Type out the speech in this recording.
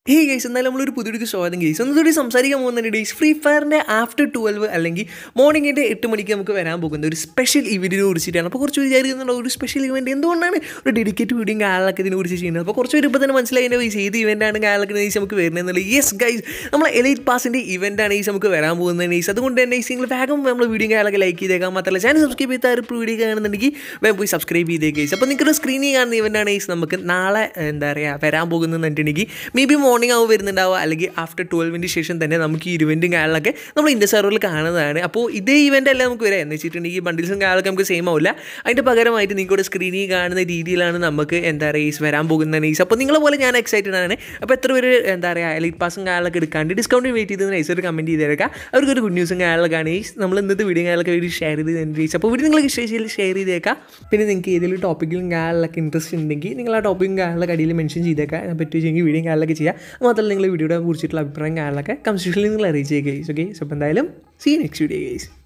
hey guys എന്നാലും നമ്മളൊരു പുതിയൊരു സ്വാഗതം ഗൈസ് ഒന്നുകൂടി സംസാരിക്കാൻ പോകുന്നുണ്ട് ഡേയ്സ് ഫ്രീ ഫയറിൻ്റെ ആഫ്റ്റർ ട്വൽവ് അല്ലെങ്കിൽ മോർണിംഗിൻ്റെ എട്ട് മണിക്ക് നമുക്ക് വരാൻ പോകുന്ന ഒരു സ്പെഷ്യൽ ഇവൻറ്റിനെ കുറിച്ചിട്ടാണ് അപ്പോൾ കുറച്ച് വിചാരിക്കുന്നുണ്ട് ഒരു സ്പെഷ്യൽ ഇവൻറ്റ് എന്തുകൊണ്ടാണ് ഒരു ഡെഡിക്കേറ്റ് വീഡിയോ കാലൊക്കെ ഇതിനെ കുറിച്ച് ചെയ്യുന്നത് അപ്പോൾ കുറച്ച് പേര് ഇപ്പോൾ തന്നെ മനസ്സിലായി എൻ്റെ ഗൈസ് ഏത് ഇവൻറ്റാണ് കാലൊക്കെ ഗൈസ് നമുക്ക് വരുന്നതെന്നുള്ളത് യെസ് ഗൈസ് നമ്മളെ എലൈറ്റ് പാസിൻ്റെ ഇവൻറ്റാണ് ഗൈസ് നമുക്ക് വരാൻ പോകുന്നത് ഗൈസ് അതുകൊണ്ട് തന്നെ ഗൈസ് നിങ്ങൾ വേഗം നമ്മൾ വീഡിയോ കാലൊക്കെ ലൈക്ക് ചെയ്തേക്കാം മാത്രമല്ല ചാനൽ സബ്സ്ക്രൈബ് ചെയ്ത ഒരു വീഡിയോ കാണുന്നുണ്ടെങ്കിൽ വേഗം പോയി സബ്സ്ക്രൈബ് ചെയ്തേ ഗൈസ് അപ്പോൾ നിങ്ങൾക്ക് സ്ക്രീനിൽ കാണുന്ന ഇവൻറ്റാണ് ഗൈസ് നമുക്ക് നാളെ എന്താ പറയുക വരാൻ പോകുന്നതെന്ന് പറഞ്ഞിട്ടുണ്ടെങ്കിൽ മേ ബി മോർണിംഗ് ആവും വരുന്നുണ്ടാവുക അല്ലെങ്കിൽ ആഫ്റ്റർ ട്വൽവിൻ്റെ ശേഷം തന്നെ നമുക്ക് ഈ ഇവൻറ്റും കാര്യങ്ങളൊക്കെ നമ്മൾ ഇന്ത്യ സെർവറിൽ കാണുന്നതാണ് അപ്പോൾ ഇതേ ഇവൻ്റ് അല്ല നമുക്ക് വരാം എന്ന് വെച്ചിട്ടുണ്ടെങ്കിൽ ബണ്ടിൽസും കാര്യങ്ങളൊക്കെ നമുക്ക് സെയിം ആവില്ല അതിൻ്റെ പകരമായിട്ട് നിങ്ങളുടെ സ്ക്രീനിൽ കാണുന്ന രീതിയിലാണ് നമുക്ക് എന്താ പറയുക ഈസ് വരാൻ പോകുന്ന നൈസ് അപ്പോൾ നിങ്ങളെ പോലെ ഞാൻ എക്സൈറ്റഡ് ആണ് അപ്പോൾ എത്ര പേര് എന്താ പറയുക എലൈറ്റ് പാസും കാര്യങ്ങളൊക്കെ എടുക്കാണ്ട് ഡിസ്കൗണ്ട് വെയിറ്റ് ചെയ്ത് നൈസ് ഒരു കമൻറ്റ് ചെയ്തേക്കാം അവർക്കൊരു ഗുഡ് ന്യൂസും കാര്യങ്ങളൊക്കെ ആണ് ഈസ് നമ്മൾ ഇന്നത്തെ വീഡിയോ കാര്യങ്ങളൊക്കെ വേണ്ടി ഷെയർ ചെയ്ത് നൈസ് അപ്പോൾ വീഡിയോ നിങ്ങൾക്ക് ഇഷ്ടം ഷെയർ ചെയ്തേക്കാം പിന്നെ നിങ്ങൾക്ക് ഏതെങ്കിലും ടോപ്പിക്കിലും കാര്യങ്ങളൊക്കെ ഇൻട്രസ്റ്റ് ഉണ്ടെങ്കിൽ നിങ്ങൾ ആ ടോപ്പിക്കും കാര്യങ്ങളൊക്കെ അടിയിൽ മെൻഷൻ ചെയ്തേക്കാം ഞാൻ പറ്റുമെങ്കിൽ വീഡിയോ കാര്യങ്ങളൊക്കെ ചെയ്യാം മാത്രമല്ല നിങ്ങൾ വീഡിയോയുടെ കുറിച്ചിട്ടുള്ള അഭിപ്രായം കാര്യങ്ങളൊക്കെ കമൻറ്റ് സെക്ഷനിൽ നിങ്ങൾ അറിയിച്ചേക്കാം ഗൈസ് ഓക്കെ സോ അപ്പോൾ എന്തായാലും സീ നെക്സ്റ്റ് വീഡിയോ ഗൈസ്